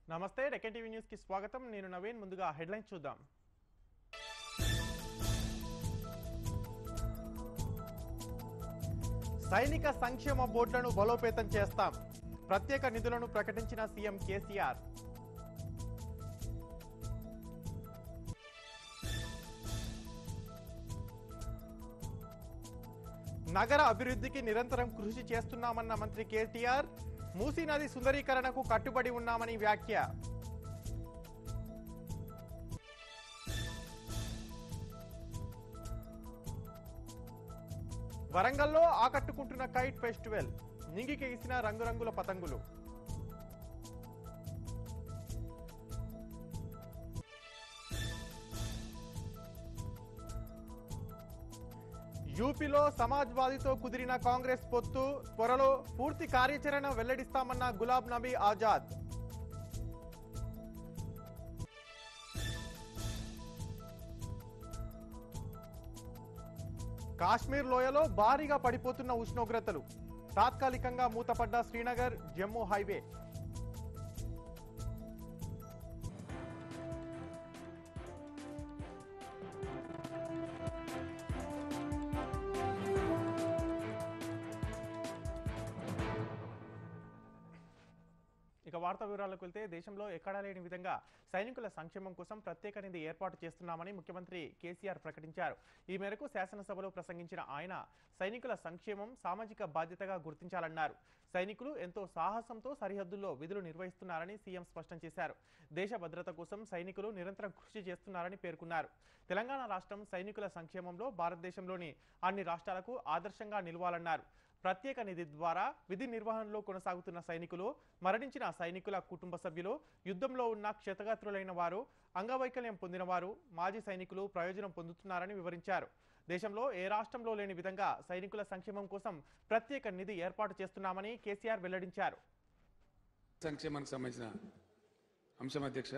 నమస్తే Deccan TV news కి స్వాగతం నేను నవీన్ ముందుగా హెడ్లైన్స్ చూద్దాం సైనిక సంక్షేమ బోర్డులను బలోపేతం చేస్తాం ప్రత్యేక నిధులను ప్రకటించిన సీఎం కేసీఆర్ నగర అభివృద్ధికి నిరంతరం కృషి చేస్తున్నామన్న మంత్రి కేటీఆర్ మూసీ నది సుందరీకరణకు కట్టుబడి ఉన్నామని వ్యాఖ్య వరంగల్లో ఆకట్టుకుంటున్న కైట్ ఫెస్టివల్ నింగికెగిసిన రంగురంగుల పతంగులు యూపీలో సమాజ్వాదీతో కుదిరిన కాంగ్రెస్ పొత్తు త్వరలో పూర్తి కార్యాచరణ వెల్లడిస్తామన్న గులాబ్ నబీ ఆజాద్ కాశ్మీర్ లోయలో భారీగా పడిపోతున్న ఉష్ణోగ్రతలు తాత్కాలికంగా మూతపడ్డ శ్రీనగర్ జమ్మూ హైవే ఇక వార్తా వివరాలకు వెళ్తే దేశంలో ఎక్కడా లేని విధంగా సైనికుల సంక్షేమం కోసం ప్రత్యేక నిధి ఏర్పాటు చేస్తున్నామని ముఖ్యమంత్రి కేసీఆర్ ప్రకటించారు ఈ మేరకు శాసనసభలో ప్రసంగించిన ఆయన సైనికుల సంక్షేమం సామాజిక బాధ్యతగా గుర్తించాలన్నారు సైనికులు ఎంతో సాహసంతో సరిహద్దుల్లో విధులు నిర్వహిస్తున్నారని సీఎం స్పష్టం చేశారు దేశ భద్రత కోసం సైనికులు నిరంతరం కృషి చేస్తున్నారని పేర్కొన్నారు తెలంగాణ రాష్ట్రం సైనికుల సంక్షేమంలో భారతదేశంలోని అన్ని రాష్ట్రాలకు ఆదర్శంగా నిలవాలన్నారు ప్రత్యేక నిధి ద్వారా విధి నిర్వహణలో కొనసాగుతున్న సైనికులు మరణించిన సైనికుల కుటుంబ సభ్యులు యుద్ధంలో ఉన్న క్షతగాత్రులైన వారు అంగవైకల్యం పొందిన వారు మాజీ సైనికులు ప్రయోజనం పొందుతున్నారని వివరించారు దేశంలో ఏ రాష్ట్రంలో లేని విధంగా సైనికుల సంక్షేమం కోసం ప్రత్యేక నిధి ఏర్పాటు చేస్తున్నామని కేసీఆర్ వెల్లడించారు సంక్షేమానికి సంబంధించిన అంశం అధ్యక్ష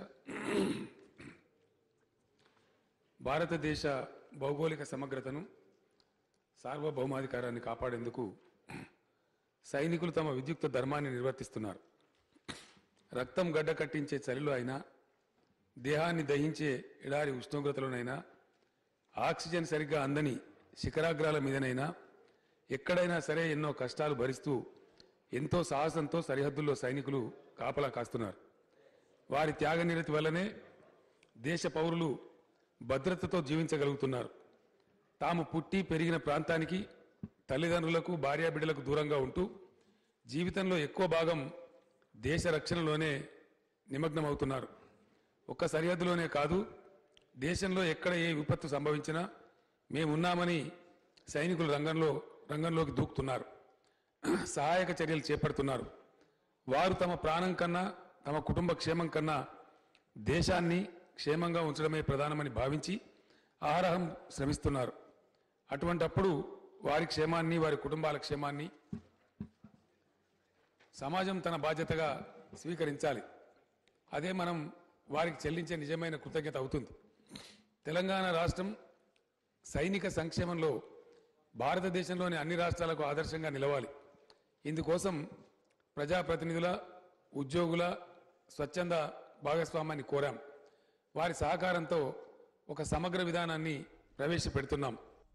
భారతదేశ భౌగోళిక సమగ్రతను సార్వభౌమాధికారాన్ని కాపాడేందుకు సైనికులు తమ విద్యుక్త ధర్మాన్ని నిర్వర్తిస్తున్నారు రక్తం గడ్డ కట్టించే చలిలో అయినా దేహాన్ని దహించే ఎడారి ఉష్ణోగ్రతలోనైనా ఆక్సిజన్ సరిగ్గా అందని శిఖరాగ్రాల మీదనైనా ఎక్కడైనా సరే ఎన్నో కష్టాలు భరిస్తూ ఎంతో సాహసంతో సరిహద్దుల్లో సైనికులు కాపలా కాస్తున్నారు వారి త్యాగనిరతి వల్లనే దేశ పౌరులు భద్రతతో జీవించగలుగుతున్నారు తాము పుట్టి పెరిగిన ప్రాంతానికి తల్లిదండ్రులకు భార్యాబిడ్డలకు దూరంగా ఉంటూ జీవితంలో ఎక్కువ భాగం దేశ రక్షణలోనే నిమగ్నమవుతున్నారు ఒక్క సరిహద్దులోనే కాదు దేశంలో ఎక్కడ ఏ విపత్తు సంభవించినా మేమున్నామని సైనికులు రంగంలో రంగంలోకి దూకుతున్నారు సహాయక చర్యలు చేపడుతున్నారు వారు తమ ప్రాణం కన్నా తమ కుటుంబ క్షేమం కన్నా దేశాన్ని క్షేమంగా ఉంచడమే ప్రధానమని భావించి ఆహారం శ్రమిస్తున్నారు అటువంటప్పుడు వారి క్షేమాన్ని వారి కుటుంబాల క్షేమాన్ని సమాజం తన బాధ్యతగా స్వీకరించాలి అదే మనం వారికి చెల్లించే నిజమైన కృతజ్ఞత అవుతుంది తెలంగాణ రాష్ట్రం సైనిక సంక్షేమంలో భారతదేశంలోని అన్ని రాష్ట్రాలకు ఆదర్శంగా నిలవాలి ఇందుకోసం ప్రజాప్రతినిధుల ఉద్యోగుల స్వచ్ఛంద భాగస్వామ్యాన్ని కోరాం వారి సహకారంతో ఒక సమగ్ర విధానాన్ని ప్రవేశపెడుతున్నాం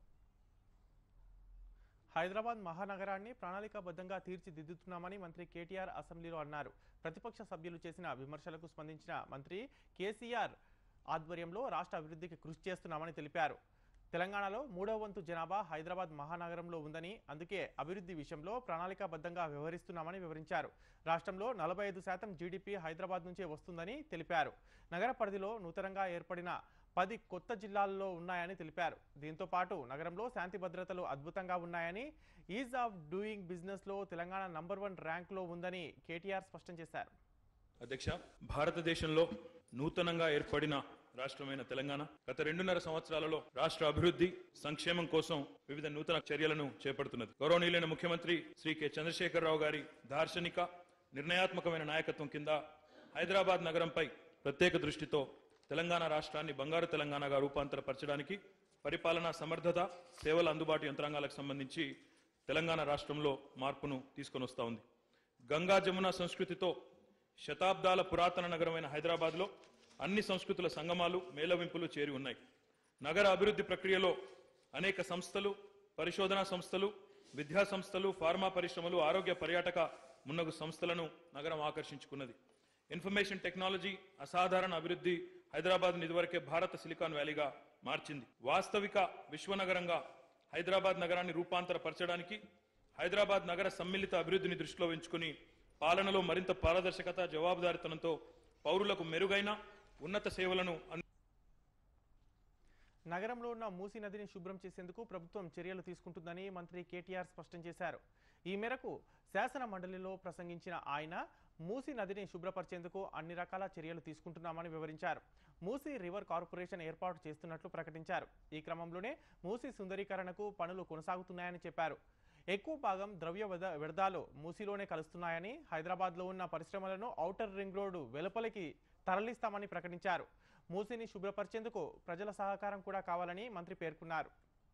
హైదరాబాద్ మహానగరాన్ని ప్రణాళికాబద్ధంగా తీర్చిదిద్దుతున్నామని మంత్రి కేటీఆర్ అసెంబ్లీలో అన్నారు ప్రతిపక్ష సభ్యులు చేసిన విమర్శలకు స్పందించిన మంత్రి కేసీఆర్ ఆధ్వర్యంలో రాష్ట్ర అభివృద్ధికి కృషి చేస్తున్నామని తెలిపారు తెలంగాణలో మూడవ వంతు జనాభా హైదరాబాద్ మహానగరంలో ఉందని అందుకే అభివృద్ధి విషయంలో ప్రణాళికాబద్ధంగా వ్యవహరిస్తున్నామని వివరించారు రాష్ట్రంలో నలభై ఐదు శాతం జీడీపీ హైదరాబాద్ నుంచే వస్తుందని తెలిపారు నగర పరిధిలో నూతనంగా ఏర్పడిన పది కొత్త జిల్లాల్లో ఉన్నాయని తెలిపారు దీంతో పాటు నగరంలో శాంతి భద్రతలు అద్భుతంగా ఉన్నాయని ఈజ్ ఆఫ్ డూయింగ్ బిజినెస్లో తెలంగాణ నంబర్ వన్ ర్యాంక్లో ఉందని కేటీఆర్ స్పష్టం చేశారు అధ్యక్ష భారతదేశంలో నూతనంగా ఏర్పడిన రాష్ట్రమైన తెలంగాణ గత రెండున్నర సంవత్సరాలలో రాష్ట్ర అభివృద్ధి సంక్షేమం కోసం వివిధ నూతన చర్యలను చేపడుతున్నది గౌరవనీయులైన ముఖ్యమంత్రి శ్రీ కె చంద్రశేఖరరావు గారి దార్శనిక నిర్ణయాత్మకమైన నాయకత్వం కింద హైదరాబాద్ నగరంపై ప్రత్యేక దృష్టితో తెలంగాణ రాష్ట్రాన్ని బంగారు తెలంగాణగా రూపాంతరపరచడానికి పరిపాలనా సమర్థత సేవల అందుబాటు యంత్రాంగాలకు సంబంధించి తెలంగాణ రాష్ట్రంలో మార్పును తీసుకొని వస్తా ఉంది గంగా జమున సంస్కృతితో శతాబ్దాల పురాతన నగరమైన హైదరాబాద్లో అన్ని సంస్కృతుల సంగమాలు మేళవింపులు చేరి ఉన్నాయి నగర అభివృద్ధి ప్రక్రియలో అనేక సంస్థలు పరిశోధనా సంస్థలు విద్యా సంస్థలు ఫార్మా పరిశ్రమలు ఆరోగ్య పర్యాటక మున్నగు సంస్థలను నగరం ఆకర్షించుకున్నది ఇన్ఫర్మేషన్ టెక్నాలజీ అసాధారణ అభివృద్ధి హైదరాబాద్ ఇదివరకే భారత సిలికాన్ వ్యాలీగా మార్చింది వాస్తవిక విశ్వనగరంగా హైదరాబాద్ నగరాన్ని రూపాంతరపరచడానికి హైదరాబాద్ నగర సమ్మిళిత అభివృద్ధిని దృష్టిలో ఉంచుకుని పాలనలో మరింత పారదర్శకత జవాబుదారితనంతో పౌరులకు మెరుగైన ఉన్నత సేవలను అంది- నగరంలో ఉన్న మూసీ నదిని శుభ్రం చేసేందుకు ప్రభుత్వం చర్యలు తీసుకుంటుందని మంత్రి కేటీఆర్ స్పష్టం చేశారు ఈ మేరకు శాసన మండలిలో ప్రసంగించిన ఆయన మూసీ నదిని శుభ్రపరిచేందుకు అన్ని రకాల చర్యలు తీసుకుంటున్నామని వివరించారు మూసీ రివర్ కార్పొరేషన్ ఏర్పాటు చేస్తున్నట్లు ప్రకటించారు ఈ క్రమంలోనే మూసీ సుందరీకరణకు పనులు కొనసాగుతున్నాయని చెప్పారు ఎక్కువ భాగం ద్రవ్య వ్యర్థ- వ్యర్థాలు మూసీలోనే కలుస్తున్నాయని హైదరాబాద్లో ఉన్న పరిశ్రమలను ఔటర్ రింగ్ రోడ్డు వెలుపలికి తరలిస్తామని ప్రకటించారు మూసీని శుభ్రపరిచేందుకు ప్రజల సహకారం కూడా కావాలని మంత్రి పేర్కొన్నారు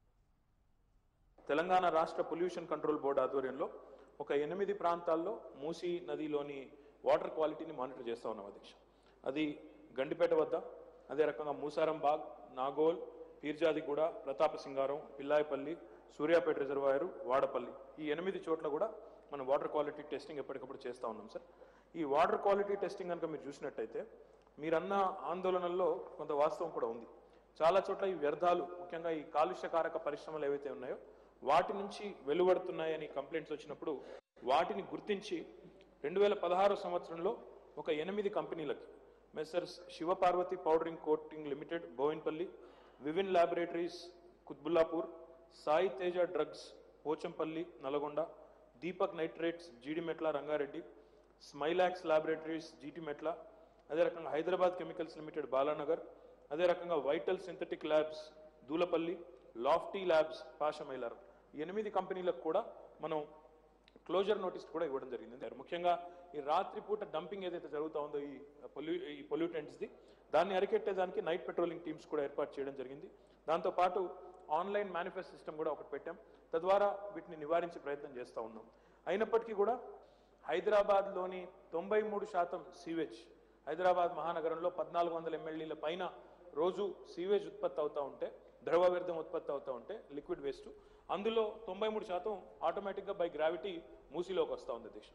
తెలంగాణ రాష్ట్ర పొల్యూషన్ కంట్రోల్ బోర్డు ఆధ్వర్యంలో ఒక ఎనిమిది ప్రాంతాల్లో మూసీ నదిలోని వాటర్ క్వాలిటీని మానిటర్ చేస్తా ఉన్నాం అధ్యక్ష అది గండిపేట వద్ద అదే రకంగా మూసారం బాగ్ నాగోల్ పీర్జాదిగూడ ప్రతాప సింగారం పిల్లాయపల్లి సూర్యాపేట రిజర్వాయరు వాడపల్లి ఈ ఎనిమిది చోట్ల కూడా మనం వాటర్ క్వాలిటీ టెస్టింగ్ ఎప్పటికప్పుడు చేస్తూ ఉన్నాం సార్ ఈ వాటర్ క్వాలిటీ టెస్టింగ్ కనుక మీరు చూసినట్టయితే మీరన్న ఆందోళనల్లో కొంత వాస్తవం కూడా ఉంది చాలా చోట్ల ఈ వ్యర్థాలు ముఖ్యంగా ఈ కాలుష్యకారక పరిశ్రమలు ఏవైతే ఉన్నాయో వాటి నుంచి వెలువడుతున్నాయని కంప్లైంట్స్ వచ్చినప్పుడు వాటిని గుర్తించి రెండు వేల పదహారు సంవత్సరంలో ఒక ఎనిమిది కంపెనీలకి messrs Shivaparvathi powdering coating limited Bowenpally Vivin laboratories Qutbullapur Sai Teja drugs Pochampally Nalgonda Deepak nitrates Jeedimetla Rangareddy Smilax laboratories Jeedimetla అదే రకంగా హైదరాబాద్ కెమికల్స్ లిమిటెడ్ బాలానగర్ అదే రకంగా vital synthetic labs Dulapally lofty labs Pashamylaram ఈ ఎనిమిది కంపెనీలకు కూడా మనం క్లోజర్ నోటీస్ కూడా ఇవ్వడం జరిగింది ముఖ్యంగా ఈ రాత్రిపూట డంపింగ్ ఏదైతే జరుగుతూ ఉందో ఈ పొల్యూ ఈ పొల్యూటెంట్స్ది దాన్ని అరికెట్టేదానికి నైట్ పెట్రోలింగ్ టీమ్స్ కూడా ఏర్పాటు చేయడం జరిగింది దాంతోపాటు ఆన్లైన్ మేనిఫెస్ట్ సిస్టమ్ కూడా ఒకటి పెట్టాం తద్వారా వీటిని నివారించే ప్రయత్నం చేస్తూ ఉన్నాం అయినప్పటికీ కూడా హైదరాబాద్లోని తొంభై మూడు శాతం సీవేజ్ హైదరాబాద్ మహానగరంలో పద్నాలుగు వందల ఎమ్మెల్యేల పైన రోజు సీవేజ్ ఉత్పత్తి అవుతూ ఉంటే ద్రవ వ్యర్థం ఉత్పత్తి అవుతూ ఉంటే లిక్విడ్ వేస్ట్ అందులో తొంభై మూడు శాతం ఆటోమేటిక్గా బై గ్రావిటీ మూసిలోకి వస్తూ ఉంది దేశం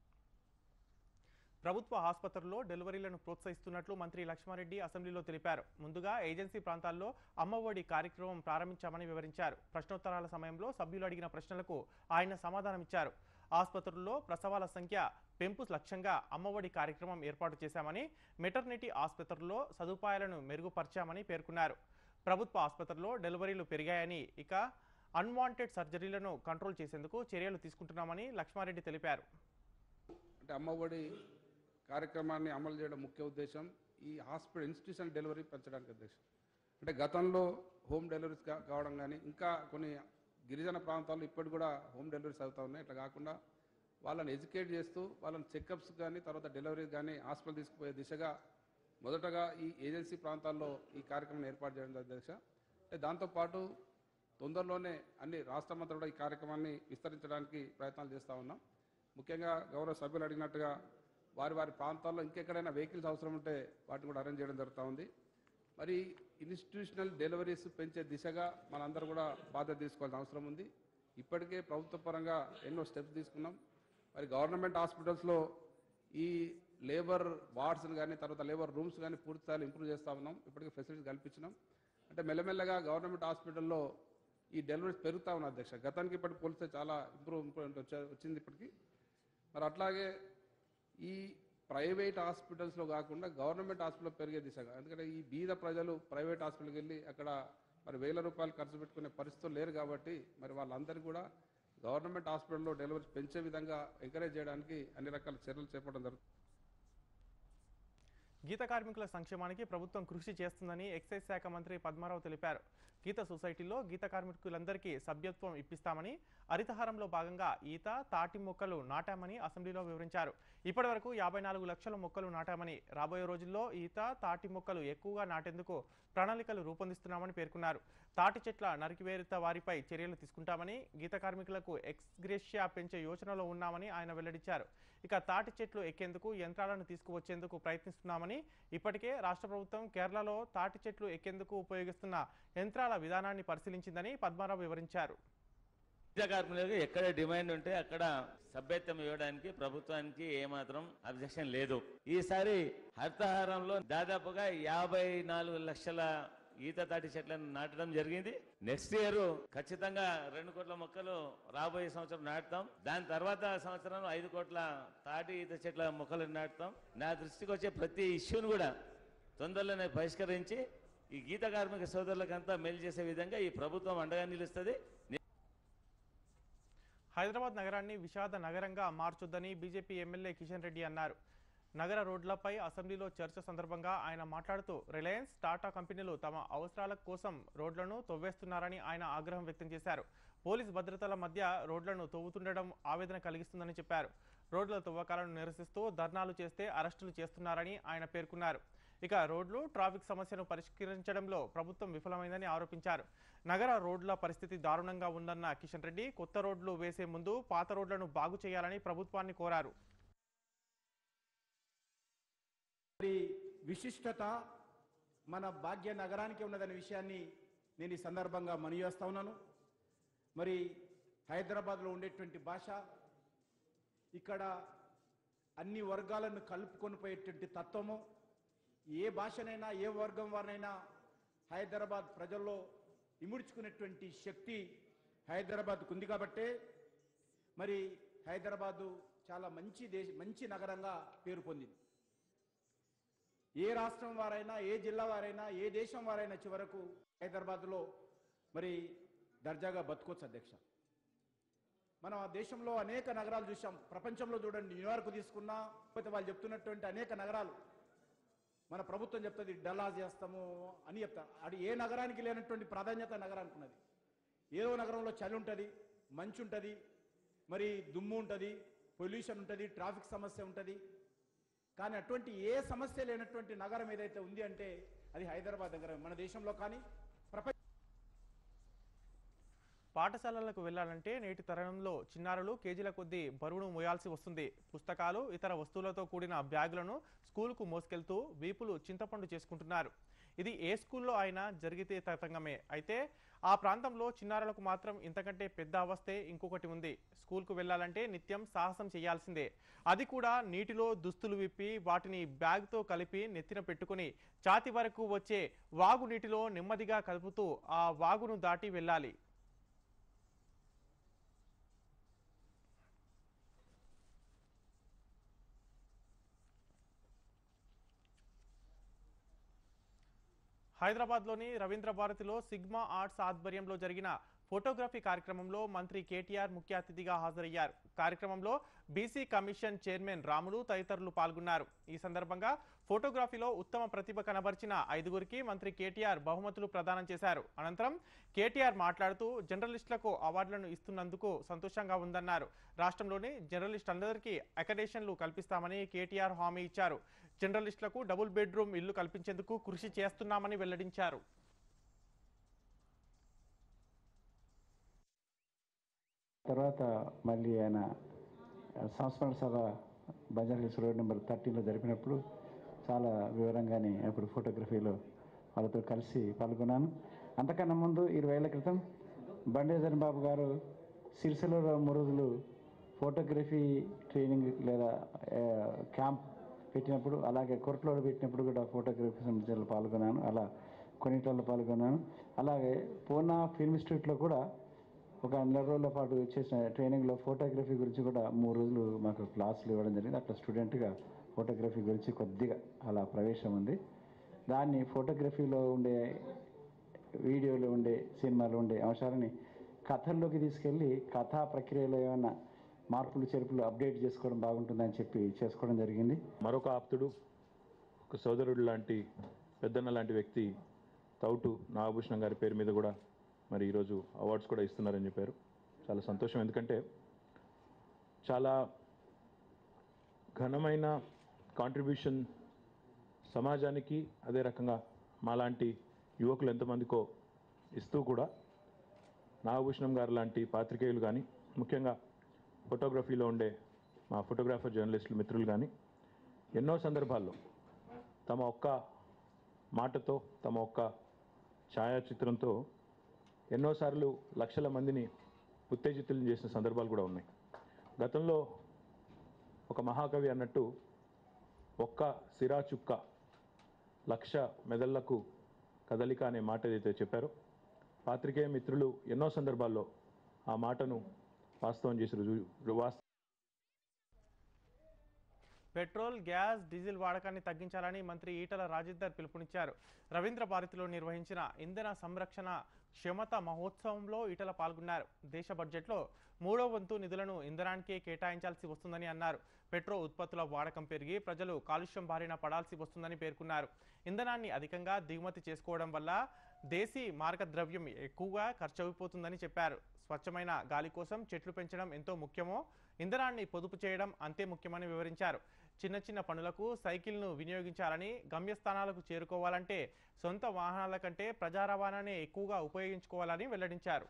ప్రభుత్వ ఆసుపత్రుల్లో డెలివరీలను ప్రోత్సహిస్తున్నట్లు మంత్రి లక్ష్మారెడ్డి అసెంబ్లీలో తెలిపారు ముందుగా ఏజెన్సీ ప్రాంతాల్లో అమ్మఒడి కార్యక్రమం ప్రారంభించామని వివరించారు ప్రశ్నోత్తరాల సమయంలో సభ్యులు అడిగిన ప్రశ్నలకు ఆయన సమాధానమిచ్చారు ఆసుపత్రుల్లో ప్రసవాల సంఖ్య పెంపు లక్ష్యంగా అమ్మఒడి కార్యక్రమం ఏర్పాటు చేశామని మెటర్నిటీ ఆసుపత్రుల్లో సదుపాయాలను మెరుగుపరిచామని పేర్కొన్నారు ప్రభుత్వ ఆసుపత్రుల్లో డెలివరీలు పెరిగాయని ఇక అన్వాంటెడ్ సర్జరీలను కంట్రోల్ చేసేందుకు చర్యలు తీసుకుంటున్నామని లక్ష్మారెడ్డి తెలిపారు అంటే అమ్మఒడి కార్యక్రమాన్ని అమలు చేయడం ముఖ్య ఉద్దేశం ఈ హాస్పిటల్ ఇన్స్టిట్యూషన్ డెలివరీ పెంచడానికి ఉద్దేశం అంటే గతంలో హోమ్ డెలివరీస్ కా- కావడం కానీ ఇంకా కొన్ని గిరిజన ప్రాంతాల్లో ఇప్పటికి కూడా హోమ్ డెలివరీస్ అవుతా ఉన్నాయి ఇట్లా కాకుండా వాళ్ళని ఎడ్యుకేట్ చేస్తూ వాళ్ళని చెకప్స్ కానీ తర్వాత డెలివరీస్ కానీ హాస్పిటల్ తీసుకుపోయే దిశగా మొదటగా ఈ ఏజెన్సీ ప్రాంతాల్లో ఈ కార్యక్రమం ఏర్పాటు చేయడం అధ్యక్ష అంటే దాంతోపాటు తొందరలోనే అన్ని రాష్ట్రమంతా కూడా ఈ కార్యక్రమాన్ని విస్తరించడానికి ప్రయత్నాలు చేస్తూ ఉన్నాం ముఖ్యంగా గౌరవ సభ్యులు అడిగినట్టుగా వారి వారి ప్రాంతాల్లో ఇంకెక్కడైనా వెహికల్స్ అవసరం ఉంటే వాటిని కూడా అరేంజ్ చేయడం జరుగుతూ ఉంది మరి ఇన్స్టిట్యూషనల్ డెలివరీస్ పెంచే దిశగా మనందరూ కూడా బాధ్యత తీసుకోవాల్సిన అవసరం ఉంది ఇప్పటికే ప్రభుత్వ పరంగా ఎన్నో స్టెప్స్ తీసుకున్నాం మరి గవర్నమెంట్ హాస్పిటల్స్లో ఈ లేబర్ వార్డ్స్ని కానీ తర్వాత లేబర్ రూమ్స్ కానీ పూర్తి స్థాయిలో ఇంప్రూవ్ చేస్తూ ఉన్నాం ఇప్పటికే ఫెసిలిటీస్ కల్పించినాం అంటే మెల్లమెల్లగా గవర్నమెంట్ హాస్పిటల్లో ఈ డెలివరీస్ పెరుగుతూ ఉన్నాయి అధ్యక్ష గతానికి ఇప్పటికి పోలిస్తే చాలా ఇంప్రూవ్ ఇంప్రూవ్మెంట్ వచ్చే వచ్చింది ఇప్పటికి మరి అట్లాగే ఈ ప్రైవేట్ హాస్పిటల్స్లో కాకుండా గవర్నమెంట్ హాస్పిటల్ పెరిగే దిశగా ఎందుకంటే ఈ బీద ప్రజలు ప్రైవేట్ హాస్పిటల్కి వెళ్ళి అక్కడ మరి వేల రూపాయలు ఖర్చు పెట్టుకునే పరిస్థితులు లేరు కాబట్టి మరి వాళ్ళందరూ కూడా గవర్నమెంట్ హాస్పిటల్లో డెలివరీ పెంచే విధంగా ఎంకరేజ్ చేయడానికి అన్ని రకాల చర్యలు చేపట్టడం జరుగుతుంది గీత కార్మికుల సంక్షేమానికి ప్రభుత్వం కృషి చేస్తుందని ఎక్సైజ్ శాఖ మంత్రి పద్మారావు తెలిపారు గీత సొసైటీలో గీత కార్మికులందరికీ సభ్యత్వం ఇప్పిస్తామని హరితహారంలో భాగంగా ఈత తాటి మొక్కలు నాటామని అసెంబ్లీలో వివరించారు ఇప్పటివరకు యాభై నాలుగు లక్షల మొక్కలు నాటామని రాబోయే రోజుల్లో ఈత తాటి మొక్కలు ఎక్కువగా నాటేందుకు ప్రణాళికలు రూపొందిస్తున్నామని పేర్కొన్నారు తాటి చెట్ల నరికివేరిత వారిపై చర్యలు తీసుకుంటామని గీత కార్మికులకు ఎక్స్గ్రేషియా పెంచే యోచనలో ఉన్నామని ఆయన వెల్లడించారు ఇక తాటి చెట్లు ఎక్కేందుకు యంత్రాలను తీసుకువచ్చేందుకు ప్రయత్నిస్తున్నామని ఇప్పటికే రాష్ట్ర ప్రభుత్వం కేరళలో తాటి చెట్లు ఎక్కేందుకు ఉపయోగిస్తున్న యంత్రాల విధానాన్ని పరిశీలించిందని పద్మారావు వివరించారు విద్యా కార్మికులకు ఎక్కడ డిమాండ్ ఉంటే అక్కడ సభ్యత్వం ఇవ్వడానికి ప్రభుత్వానికి ఏమాత్రం అబ్జెక్షన్ లేదు ఈసారి హరితహారంలో దాదాపుగా యాభై నాలుగు లక్షల ఈత తాటి చెట్లను నాటడం జరిగింది నెక్స్ట్ ఇయర్ ఖచ్చితంగా రెండు కోట్ల మొక్కలు రాబోయే సంవత్సరం నాటుతాం దాని తర్వాత సంవత్సరం ఐదు కోట్ల తాటి ఈత చెట్ల మొక్కలు నాటుతాం నా దృష్టికి వచ్చే ప్రతి ఇష్యూను కూడా తొందరలోనే పరిష్కరించి ఈ గీత కార్మిక సోదరులకంతా మేలు చేసే విధంగా ఈ ప్రభుత్వం అండగా నిలుస్తుంది హైదరాబాద్ నగరాన్ని విషాద నగరంగా మార్చొద్దని బీజేపీ ఎమ్మెల్యే కిషన్ రెడ్డి అన్నారు నగర రోడ్లపై అసెంబ్లీలో చర్చ సందర్భంగా ఆయన మాట్లాడుతూ రిలయన్స్ టాటా కంపెనీలు తమ అవసరాల కోసం రోడ్లను తవ్వేస్తున్నారని ఆయన ఆగ్రహం వ్యక్తం చేశారు పోలీస్ భద్రతల మధ్య రోడ్లను తవ్వుతుండడం ఆవేదన కలిగిస్తుందని చెప్పారు రోడ్ల తవ్వకాలను నిరసిస్తూ ధర్నాలు చేస్తే అరెస్టులు చేస్తున్నారని ఆయన పేర్కొన్నారు ఇక రోడ్లు ట్రాఫిక్ సమస్యను పరిష్కరించడంలో ప్రభుత్వం విఫలమైందని ఆరోపించారు నగర రోడ్ల పరిస్థితి దారుణంగా ఉందన్న కిషన్ రెడ్డి కొత్త రోడ్లు వేసే ముందు పాత రోడ్లను బాగు చేయాలని ప్రభుత్వాన్ని కోరారు మరి విశిష్టత మన భాగ్య నగరానికి ఉన్నదనే విషయాన్ని నేను ఈ సందర్భంగా మనవి చేస్తా ఉన్నాను మరి హైదరాబాద్లో ఉండేటువంటి భాష ఇక్కడ అన్ని వర్గాలను కలుపుకొని పోయేటువంటి తత్వము ఏ భాషనైనా ఏ వర్గం వారినైనా హైదరాబాద్ ప్రజల్లో ఇముడ్చుకునేటువంటి శక్తి హైదరాబాద్కు ఉంది కాబట్టే మరి హైదరాబాదు చాలా మంచి దేశ మంచి నగరంగా పేరు పొందింది ఏ రాష్ట్రం వారైనా ఏ జిల్లా వారైనా ఏ దేశం వారైనా చివరకు హైదరాబాద్లో మరి దర్జాగా బతుకోవచ్చు అధ్యక్ష మనం ఆ దేశంలో అనేక నగరాలు చూసాం ప్రపంచంలో చూడండి న్యూయార్క్ తీసుకున్నా లేకపోతే వాళ్ళు చెప్తున్నటువంటి అనేక నగరాలు మన ప్రభుత్వం చెప్తుంది డల్లాస్ చేస్తాము అని చెప్తారు అది ఏ నగరానికి లేనటువంటి ప్రాధాన్యత నగరానికి ఉన్నది ఏదో నగరంలో చలి ఉంటుంది మంచు ఉంటుంది మరి దుమ్ము ఉంటుంది పొల్యూషన్ ఉంటుంది ట్రాఫిక్ సమస్య ఉంటుంది కానీ అటువంటి ఏ సమస్య లేనటువంటి నగరం ఏదైతే ఉంది అంటే అది హైదరాబాద్ నగరం మన దేశంలో కానీ ప్రపంచ పాఠశాలలకు వెళ్లాలంటే నేటి తరుణంలో చిన్నారులు కేజీల కొద్దీ బరువును మోయాల్సి వస్తుంది పుస్తకాలు ఇతర వస్తువులతో కూడిన బ్యాగులను స్కూలుకు మోసుకెళ్తూ వీపులు చింతపండు చేసుకుంటున్నారు ఇది ఏ స్కూల్లో అయినా జరిగితే తతంగమే అయితే ఆ ప్రాంతంలో చిన్నారులకు మాత్రం ఇంతకంటే పెద్ద అవస్థే ఇంకొకటి ఉంది స్కూల్కు వెళ్ళాలంటే నిత్యం సాహసం చేయాల్సిందే అది కూడా నీటిలో దుస్తులు విప్పి వాటిని బ్యాగ్తో కలిపి నెత్తిన పెట్టుకుని ఛాతి వరకు వచ్చే వాగు నీటిలో నెమ్మదిగా కలుపుతూ ఆ వాగును దాటి వెళ్ళాలి హైదరాబాద్లోని రవీంద్ర భారతిలో సిగ్మా ఆర్ట్స్ ఆధ్వర్యంలో జరిగిన ఫోటోగ్రఫీ కార్యక్రమంలో మంత్రి కేటీఆర్ ముఖ్య అతిథిగా హాజరయ్యారు కార్యక్రమంలో బీసీ కమిషన్ చైర్మన్ రాములు తదితరులు పాల్గొన్నారు ఈ సందర్భంగా ఫోటోగ్రఫీలో ఉత్తమ ప్రతిభ కనబరిచిన ఐదుగురికి మంత్రి కేటీఆర్ బహుమతులు ప్రదానం చేశారు అనంతరం కేటీఆర్ మాట్లాడుతూ జర్నలిస్టులకు అవార్డులను ఇస్తున్నందుకు సంతోషంగా ఉందన్నారు రాష్ట్రంలోని జర్నలిస్టులందరికీ అకడేషన్లు కల్పిస్తామని కేటీఆర్ హామీ ఇచ్చారు జర్నలిస్టులకు డబుల్ బెడ్రూమ్ ఇల్లు కల్పించేందుకు కృషి చేస్తున్నామని వెల్లడించారు తర్వాత మళ్ళీ ఆయన సంస్మరణ సభ బజార్ హిల్స్ రోడ్ నెంబర్ థర్టీలో జరిపినప్పుడు చాలా వివరంగానే అప్పుడు ఫోటోగ్రఫీలో వాళ్ళతో కలిసి పాల్గొన్నాను అంతకన్నా ముందు ఇరవై ఏళ్ల క్రితం బండేజన్ బాబు గారు సిరిసిల్లలో మూడు రోజులు ఫోటోగ్రఫీ ట్రైనింగ్ లేదా ఆ, క్యాంప్ పెట్టినప్పుడు అలాగే కొరట్లోడు పెట్టినప్పుడు కూడా ఫోటోగ్రఫీ సంబంధించిన పాల్గొన్నాను అలా కొన్నిటిలో పాల్గొన్నాను అలాగే పూనా ఫిల్మ్ ఇన్స్టిట్యూట్లో కూడా ఒక నెల రోజుల పాటు చేసిన ట్రైనింగ్లో ఫోటోగ్రఫీ గురించి కూడా మూడు రోజులు మాకు క్లాసులు ఇవ్వడం జరిగింది అట్లా స్టూడెంట్గా ఫోటోగ్రఫీ గురించి కొద్దిగా అలా ప్రవేశం ఉంది దాన్ని ఫోటోగ్రఫీలో ఉండే వీడియోలో ఉండే సినిమాలో ఉండే అంశాలని కథల్లోకి తీసుకెళ్ళి కథా ప్రక్రియలో ఏమైనా మార్పులు చేర్పులు అప్డేట్ చేసుకోవడం బాగుంటుందని చెప్పి చేసుకోవడం జరిగింది మరొక ఆప్తుడు ఒక సోదరుడు లాంటి పెద్దన్న లాంటి వ్యక్తి తౌటు నాగభూషణం గారి పేరు మీద కూడా మరి ఈరోజు అవార్డ్స్ కూడా ఇస్తున్నారని చెప్పారు చాలా సంతోషం ఎందుకంటే చాలా ఘనమైన కాంట్రిబ్యూషన్ సమాజానికి అదే రకంగా మాలాంటి యువకులు ఎంతమందికో ఇస్తూ కూడా నాగభూషణం గారు లాంటి పాత్రికేయులు కానీ ముఖ్యంగా ఫోటోగ్రఫీలో ఉండే మా ఫోటోగ్రాఫర్ జర్నలిస్టులు మిత్రులు కానీ ఎన్నో సందర్భాల్లో తమ ఒక్క మాటతో తమ ఒక్క ఛాయాచిత్రంతో ఎన్నోసార్లు లక్షల మందిని ఉత్తేజితులు చేసిన సందర్భాలు కూడా ఉన్నాయి గతంలో ఒక మహాకవి అన్నట్టు ఒక్క సిరా చుక్క లక్ష మెదళ్లకు కదలిక అనే మాట ఏదైతే చెప్పారో పాత్రికేయ మిత్రులు ఎన్నో సందర్భాల్లో ఆ మాటను వాస్తవం చేసి రుజువు వాస్తవం పెట్రోల్ గ్యాస్ డీజిల్ వాడకాన్ని తగ్గించాలని మంత్రి ఈటల రాజేందర్ పిలుపునిచ్చారు రవీంద్ర భారతిలో నిర్వహించిన ఇంధన సంరక్షణ క్షమత మహోత్సవంలో ఈటల పాల్గొన్నారు దేశ బడ్జెట్లో మూడో వంతు నిధులను ఇంధనానికే కేటాయించాల్సి వస్తుందని అన్నారు పెట్రో ఉత్పత్తుల వాడకం పెరిగి ప్రజలు కాలుష్యం బారిన పడాల్సి వస్తుందని పేర్కొన్నారు ఇంధనాన్ని అధికంగా దిగుమతి చేసుకోవడం వల్ల దేశీ మార్గద్రవ్యం ఎక్కువగా ఖర్చయిపోతుందని చెప్పారు స్వచ్ఛమైన గాలి కోసం చెట్లు పెంచడం ఎంతో ముఖ్యమో ఇంధనాన్ని పొదుపు చేయడం అంతే ముఖ్యమని వివరించారు చిన్న చిన్న పనులకు సైకిల్ను వినియోగించాలని గమ్యస్థానాలకు చేరుకోవాలంటే సొంత వాహనాల కంటే ప్రజా రవాణానే ఎక్కువగా ఉపయోగించుకోవాలని వెల్లడించారు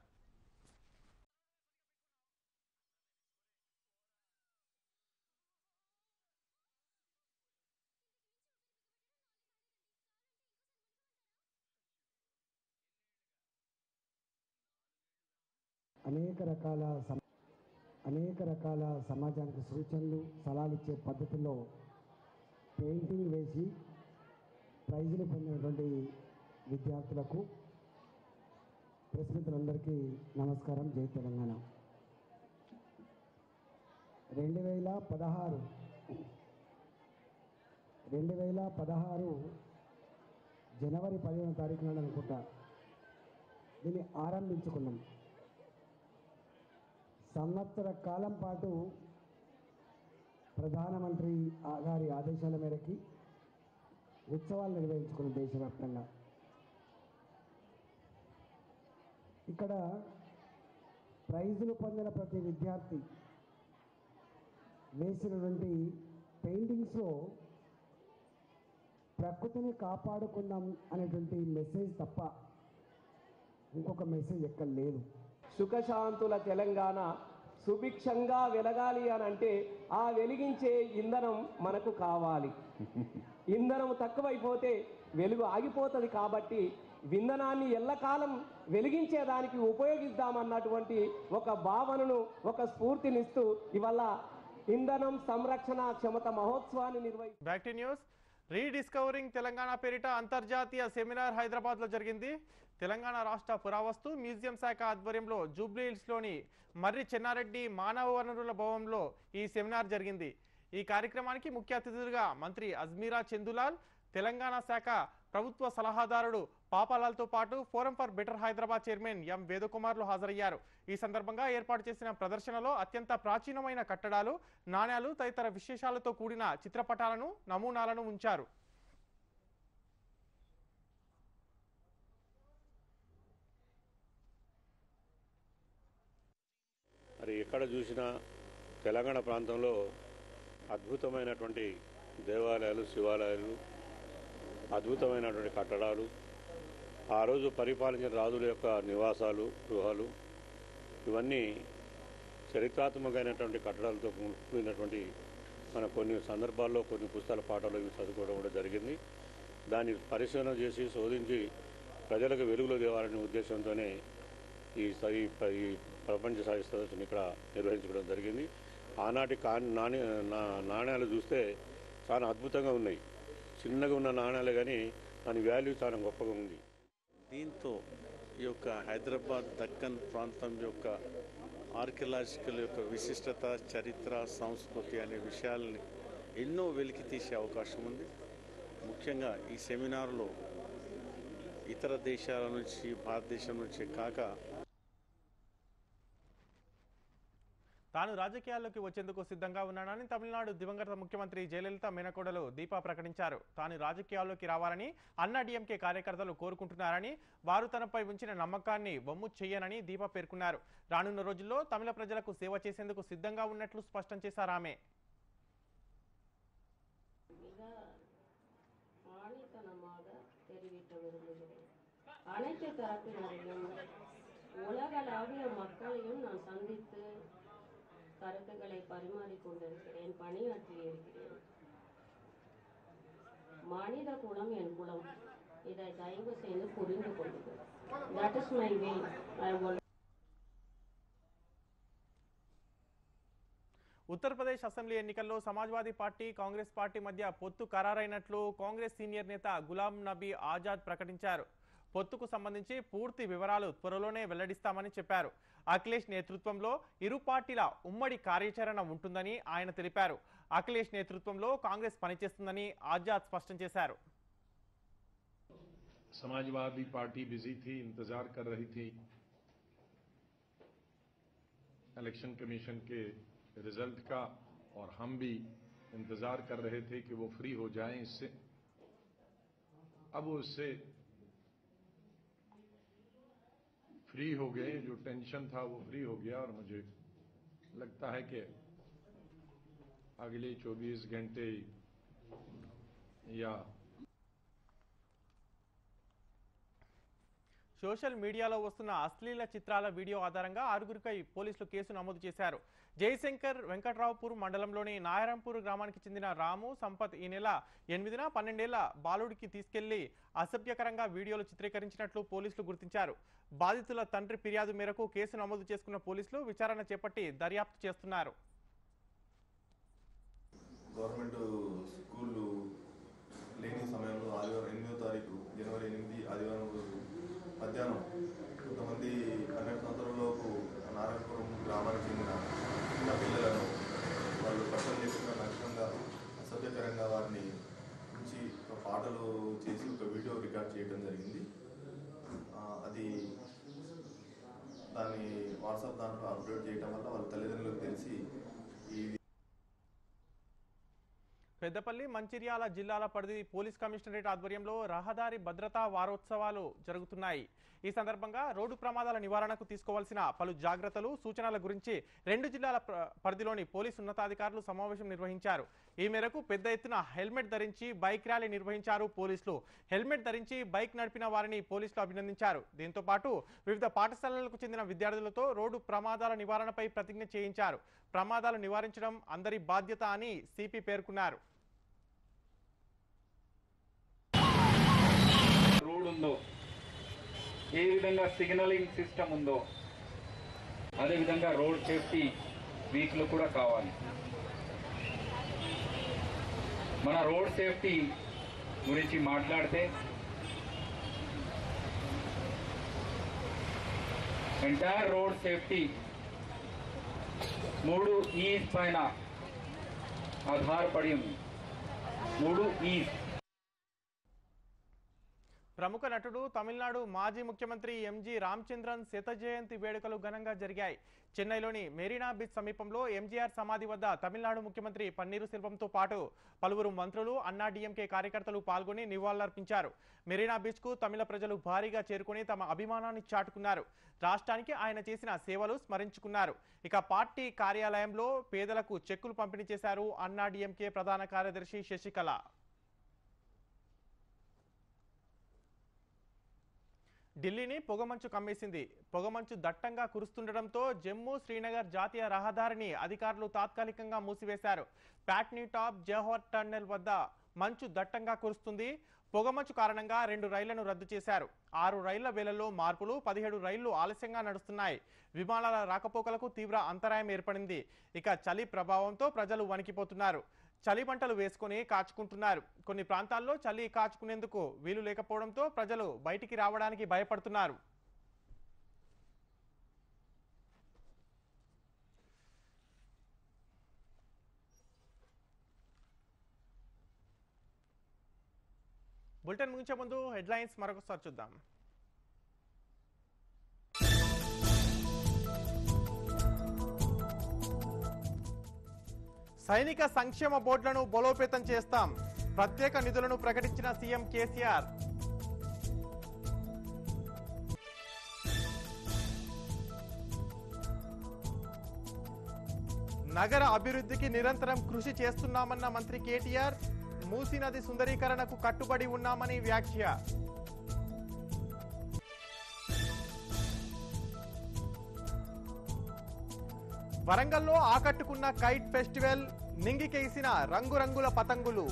అనేక రకాల సమ అనేక రకాల సమాజానికి సూచనలు సలహాలు ఇచ్చే పద్ధతిలో పెయింటింగ్ వేసి ప్రైజులు పొందినటువంటి విద్యార్థులకు ప్రెస్ మిత్రులందరికీ నమస్కారం జై తెలంగాణ రెండు వేల పదహారు రెండు వేల పదహారు జనవరి పదిహేను తారీఖు నాడు అనుకుంటా దీన్ని ఆరంభించుకున్నాం సంవత్సర కాలం పాటు ప్రధానమంత్రి ఆ- గారి ఆదేశాల మేరకి ఉత్సవాలు నిర్వహించుకున్న దేశవ్యాప్తంగా ఇక్కడ ప్రైజులు పొందిన ప్రతి విద్యార్థి వేసినటువంటి పెయింటింగ్స్లో ప్రకృతిని కాపాడుకుందాం అనేటువంటి మెసేజ్ తప్ప ఇంకొక మెసేజ్ ఎక్కడ లేదు సుఖశాంతుల తెలంగాణ సుభిక్షంగా వెలగాలి అని అంటే ఆ వెలిగించే ఇంధనం మనకు కావాలి ఇంధనం తక్కువైపోతే వెలుగు ఆగిపోతుంది కాబట్టి ఇంధనాన్ని ఎల్లకాలం వెలిగించేదానికి ఉపయోగిద్దామన్నటువంటి ఒక భావనను ఒక స్ఫూర్తినిస్తూ ఇవాళ ఇంధనం సంరక్షణ క్షమత మహోత్సవాన్ని నిర్వహి back to news rediscovering Telangana పేరిట అంతర్జాతీయ సెమినార్ హైదరాబాద్ లో జరిగింది తెలంగాణ రాష్ట్ర పురావస్తు మ్యూజియం శాఖ ఆధ్వర్యంలో జూబ్లీ హిల్స్లోని మర్రి చెన్నారెడ్డి మానవ వనరుల భవనంలో ఈ సెమినార్ జరిగింది ఈ కార్యక్రమానికి ముఖ్య అతిథులుగా మంత్రి అజ్మీరా చందులాల్ తెలంగాణ శాఖ ప్రభుత్వ సలహాదారుడు పాపాలాల్తో పాటు forum for better Hyderabad chairman M వేదకుమార్లు హాజరయ్యారు ఈ సందర్భంగా ఏర్పాటు చేసిన ప్రదర్శనలో అత్యంత ప్రాచీనమైన కట్టడాలు నాణ్యాలు తదితర విశేషాలతో కూడిన చిత్రపటాలను నమూనాలను ఉంచారు మరి ఎక్కడ చూసినా తెలంగాణ ప్రాంతంలో అద్భుతమైనటువంటి దేవాలయాలు శివాలయాలు అద్భుతమైనటువంటి కట్టడాలు ఆ రోజు పరిపాలించిన రాజుల యొక్క నివాసాలు గృహాలు ఇవన్నీ చరిత్రాత్మకమైనటువంటి కట్టడాలతో కూడినటువంటి మన కొన్ని సందర్భాల్లో కొన్ని పుస్తకాల పాఠాలు ఇవి చదువుకోవడం కూడా జరిగింది దాన్ని పరిశీలన చేసి శోధించి ప్రజలకు వెలుగులో తేవాలనే ఉద్దేశంతోనే ఈ స- ఈ ప- ఈ ప్రపంచ సాహిత్య సదస్సుని ఇక్కడ నిర్వహించుకోవడం జరిగింది ఆనాటి కా నాణ్య నా- నాణ్యాలు చూస్తే చాలా అద్భుతంగా ఉన్నాయి చిన్నగా ఉన్న నాణ్యాలే కానీ దాని వాల్యూ చాలా గొప్పగా ఉంది దీంతో ఈ యొక్క హైదరాబాద్ దక్కన్ ప్రాంతం యొక్క ఆర్కియలాజికల్ యొక్క విశిష్టత చరిత్ర సంస్కృతి అనే విషయాల్ని ఎన్నో వెలికి తీసే అవకాశం ఉంది ముఖ్యంగా ఈ సెమినార్లో ఇతర దేశాల నుంచి భారతదేశం నుంచి కాక తాను రాజకీయాల్లోకి వచ్చేందుకు సిద్ధంగా ఉన్నానని తమిళనాడు దివంగత ముఖ్యమంత్రి జయలలిత మేనకోడలు దీపా ప్రకటించారు తాను రాజకీయాల్లోకి రావాలని అన్నా డిఎంకే కార్యకర్తలు కోరుకుంటున్నారని వారు తనపై ఉంచిన నమ్మకాన్ని బొమ్ము చెయ్యనని దీపా పేర్కొన్నారు రానున్న రోజుల్లో తమిళ ప్రజలకు సేవ చేసేందుకు సిద్ధంగా ఉన్నట్లు స్పష్టం చేశారు ఆమె மிக ஆணித்தனமாக தெரிவிக்க விரும்புகிறேன் அனைத்து தரப்பினரையும் உலகளாவிய மக்களையும் நான் சந்தித்து கருத்துக்களை பரிமாறிக்கொண்டிருக்கிறேன் பணியாற்றி இருக்கிறேன் மனித குலம் என் குலம் இதை தயவு செய்து புரிந்து கொள்ளுங்கள் that is my way I Uttar Pradesh assembly ఎన్నికల్లో సమాజ్వాదీ పార్టీ కాంగ్రెస్ పార్టీ మధ్య పొత్తు ఖరారైనట్లు కాంగ్రెస్ సీనియర్ నేత గులాం నబీ ఆజాద్ ప్రకటించారు పొత్తుకు సంబంధించి పూర్తి వివరాలు త్వరలోనే వెల్లడిస్తామని చెప్పారు అఖిలేష్ నేతృత్వంలో ఇరు పార్టీల ఉమ్మడి కార్యాచరణ ఉంటుందని ఆయన తెలిపారు అఖిలేష్ నేతృత్వంలో కాంగ్రెస్ పనిచేస్తుందని ఆజాద్ స్పష్టం చేశారు समाजवादी पार्टी बिजी थी इंतजार कर रही थी इलेक्शन कमीशन के रिजल्ट का और हम भी इंतजार कर रहे थे कि वो फ्री हो जाएं इससे अब वो इससे फ्री हो गए जो टेंशन था वो फ्री हो गया और मुझे लगता है कि अगले 24 घंटे या సోషల్ మీడియాలో వస్తున్న అశ్లీల చిత్రాల వీడియో ఆధారంగా ఆరుగురిపై పోలీసులు కేసు నమోదు చేశారు జయశంకర్ వెంకట్రావుపూర్ మండలంలోని నాయరంపూర్ గ్రామానికి చెందిన రాము సంపత్ ఈ నెల ఎనిమిదిన పన్నెండేళ్ల బాలుడికి తీసుకెళ్లి అసభ్యకరంగా వీడియోలు చిత్రీకరించినట్లు పోలీసులు గుర్తించారు బాధితుల తండ్రి ఫిర్యాదు మేరకు కేసు నమోదు చేసుకున్న పోలీసులు విచారణ చేపట్టి దర్యాప్తు చేస్తున్నారు గవర్నమెంట్ స్కూళ్ళు లేని సమయంలో ఆదివారం ఎనిమిదో తారీఖు జనవరి ఎనిమిది ఆదివారం రోజు మధ్యాహ్నం కొంతమంది పన్నెండు సంవత్సరాలలోపు నారాయణపురం గ్రామానికి చెందిన చిన్న పిల్లలను వాళ్ళు బట్టలు లేకుండా నగ్నంగా అసభ్యకరంగా వారిని ఉంచి ఒక పాటలు చేసి ఒక వీడియో రికార్డ్ చేయడం జరిగింది ఆ, అది దాన్ని వాట్సాప్ దాంట్లో అప్లోడ్ చేయడం వల్ల వాళ్ళ తల్లిదండ్రులకు తెలిసి ఈ పెద్దపల్లి మంచిర్యాల జిల్లాల పరిధి పోలీస్ కమిషనరేట్ ఆధ్వర్యంలో రహదారి భద్రతా వారోత్సవాలు జరుగుతున్నాయి ఈ సందర్భంగా రోడ్డు ప్రమాదాల నివారణకు తీసుకోవాల్సిన పలు జాగ్రత్తలు సూచనల గురించి రెండు జిల్లాల ప్ర- పరిధిలోని పోలీసు ఉన్నతాధికారులు సమావేశం నిర్వహించారు ఈ మేరకు పెద్ద ఎత్తున హెల్మెట్ ధరించి బైక్ ర్యాలీ నిర్వహించారు పోలీసులు హెల్మెట్ ధరించి బైక్ నడిపిన వారిని పోలీసులు అభినందించారు దీంతో పాటు వివిధ పాఠశాలలకు చెందిన విద్యార్థులతో రోడ్డు ప్రమాదాల నివారణపై ప్రతిజ్ఞ చేయించారు ప్రమాదాలు నివారించడం అందరి బాధ్యత అని సిపి పేర్కొన్నారు రోడ్ ఉందో ఏ విధంగా సిగ్నలింగ్ సిస్టమ్ ఉందో అదేవిధంగా రోడ్ సేఫ్టీ వీక్లు కూడా కావాలి మన రోడ్ సేఫ్టీ గురించి మాట్లాడితే ఎంటైర్ రోడ్ సేఫ్టీ మూడు ఈజ్ పైన ఆధారపడి ఉంది మూడు ఈజ్ ప్రముఖ నటుడు తమిళనాడు మాజీ ముఖ్యమంత్రి ఎంజి రామచంద్రన్ శత జయంతి వేడుకలు ఘనంగా జరిగాయి చెన్నైలోని మెరీనా బీచ్ సమీపంలో ఎంజీఆర్ సమాధి వద్ద తమిళనాడు ముఖ్యమంత్రి పన్నీరు సెల్వంతో పాటు పలువురు మంత్రులు అన్నా డీఎంకే కార్యకర్తలు పాల్గొని నివాళులర్పించారు మెరీనా బీచ్ కు తమిళ ప్రజలు భారీగా చేరుకుని తమ అభిమానాన్ని చాటుకున్నారు రాష్ట్రానికి ఆయన చేసిన సేవలు స్మరించుకున్నారు ఇక పార్టీ కార్యాలయంలో పేదలకు చెక్కులు పంపిణీ చేశారు అన్నా డీఎంకే ప్రధాన కార్యదర్శి శశికళ ఢిల్లీని పొగమంచు కమ్మేసింది పొగమంచు దట్టంగా కురుస్తుండటంతో జమ్మూ శ్రీనగర్ జాతీయ రహదారిని అధికారులు తాత్కాలికంగా మూసివేశారు ప్యాట్నీ టాప్ జవహర్ టన్నెల్ వద్ద మంచు దట్టంగా కురుస్తుంది పొగమంచు కారణంగా రెండు రైళ్లను రద్దు చేశారు ఆరు రైళ్ల వేళల్లో మార్పులు పదిహేడు రైళ్లు ఆలస్యంగా నడుస్తున్నాయి విమానాల రాకపోకలకు తీవ్ర అంతరాయం ఏర్పడింది ఇక చలి ప్రభావంతో ప్రజలు వణికిపోతున్నారు చలి మంటలు వేసుకొని కాచుకుంటున్నారు కొన్ని ప్రాంతాల్లో చలి కాచుకునేందుకు వీలు లేకపోవడంతో ప్రజలు బయటికి రావడానికి భయపడుతున్నారు బులెటిన్ ముగించే ముందు హెడ్లైన్స్ మరొకసారి చూద్దాం సైనిక సంక్షేమ బోర్డులను బలోపేతం చేస్తాం ప్రత్యేక నిధులను ప్రకటించిన సీఎం కేసీఆర్ నగర అభివృద్ధికి నిరంతరం కృషి చేస్తున్నామన్న మంత్రి కేటీఆర్ మూసీ నది సుందరీకరణకు కట్టుబడి ఉన్నామని వ్యాఖ్య వరంగల్లో ఆకట్టుకున్న కైట్ ఫెస్టివల్ నింగికేసిన రంగురంగుల పతంగులు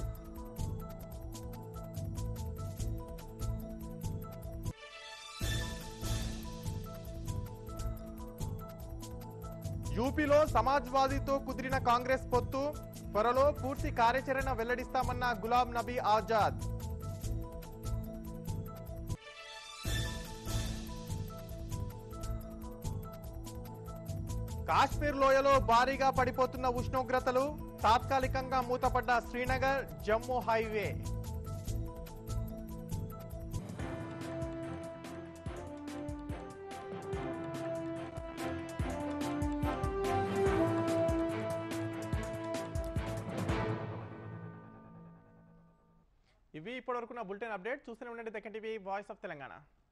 యూపీలో సమాజ్వాదీతో కుదిరిన కాంగ్రెస్ పొత్తు త్వరలో పూర్తి కార్యాచరణ వెల్లడిస్తామన్న గులాం నబీ ఆజాద్ కాశ్మీర్ లోయలో భారీగా పడిపోతున్న ఉష్ణోగ్రతలు తాత్కాలికంగా మూతపడ్డ శ్రీనగర్ జమ్మూ హైవే ఇవి ఇప్పటివరకు నా బులెటిన్ అప్డేట్ చూస్తూనే ఉండండి Deccan TV voice of Telangana